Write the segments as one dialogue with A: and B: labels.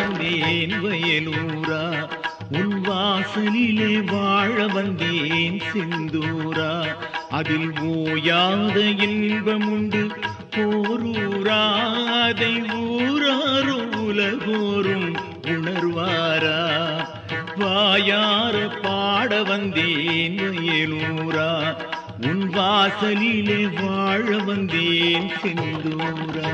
A: வந்தேன் வயலூரா உன் வாசலிலே வாழ வந்தேன் செந்தூரா அதில் ஓயாத இன்பம் உண்டு போரூரா அதை ஊராரும் உலகோரும் உணர்வாரா வாயார பாட வந்தேன் வயலூரா உன் வாசலிலே வாழ வந்தேன் செந்தூரா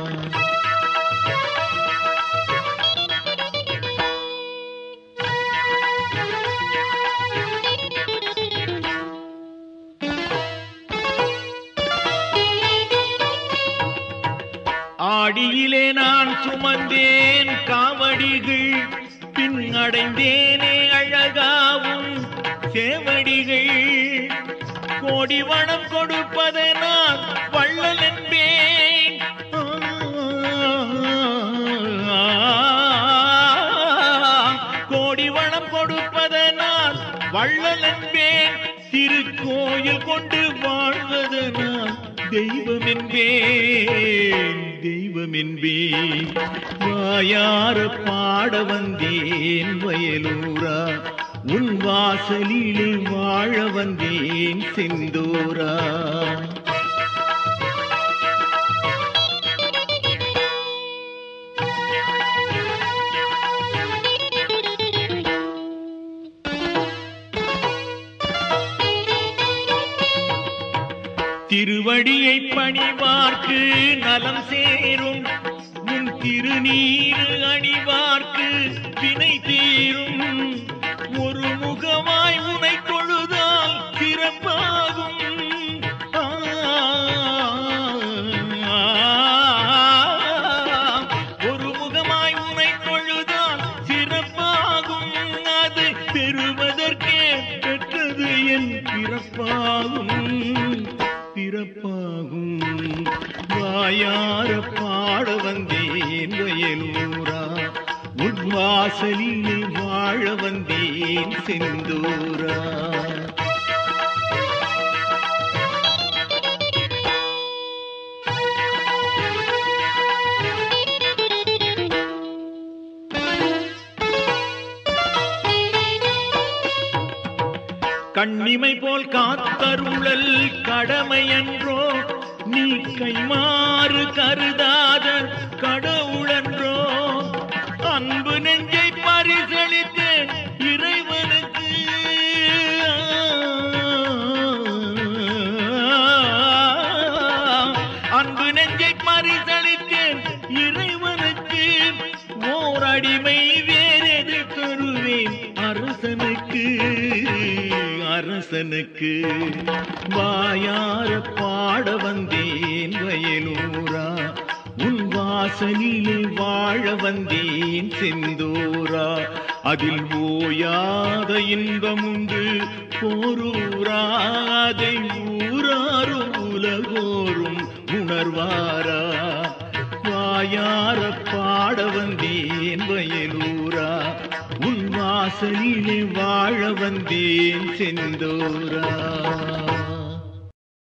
A: ஆடியிலே நான் சுமந்தேன் காவடிகள் பின் அடைந்தேனே அழகாவும் சேவடிகள் கோடி வனம் கொடுப்பதை நான் வள்ளல் என்பேன் கோடி வனம் கொடுப்பதை நான் வள்ளல் என்பேன் திருக்கோயில் கொண்டு வாழ்வது நான் தெய்வம் என்பேன் தெய்வம் என்பேன் வாயார பாட வந்தேன் வயலூரா உன் வாசலிலே வாழ வந்தேன் செந்தூரா திருவடியை பணிவார்க்கு நலம் சேரும் உன் திருநீரு அணிவார்க்கு வினை தீரும் ஒரு முகமாய் உனை தொழுதால் சிறப்பாகும் ஒரு முகமாய் உனை தொழுதால் சிறப்பாகும் அது பெறுவதற்கே பெற்றது என் பிறப்பாகும் பிறப்பாகும் வாயார பாட வந்தேன் வயலூரா உன் வாசலிலே வாழ வந்தேன் செந்தூரா கண்ணிமை போல் காத்தருளல் கடமையன்றோ நீ கைமாறு கருதாத கடவுளன்றோ அன்பு நெஞ்சை பரிசளித்து இறைவனுக்கு அன்பு நெஞ்சை பரிசளித்தேன் இறைவனுக்கு ஓர் அடிமை வேறெது தருவேன் அரசனுக்கு அரசனுக்கு வாயார பாட வந்தேன் வயலூரா உன் வாசலிலே வாழ வந்தேன் செந்தூரா அதில் ஓயாத இன்பம் உண்டு போரூரா அதை ஊராரும் உலகோரும் உணர்வாரா வாயார பாட வந்தேன் வயலூரா உன் வாசலிலே வாழ வந்தேன் செந்தூரா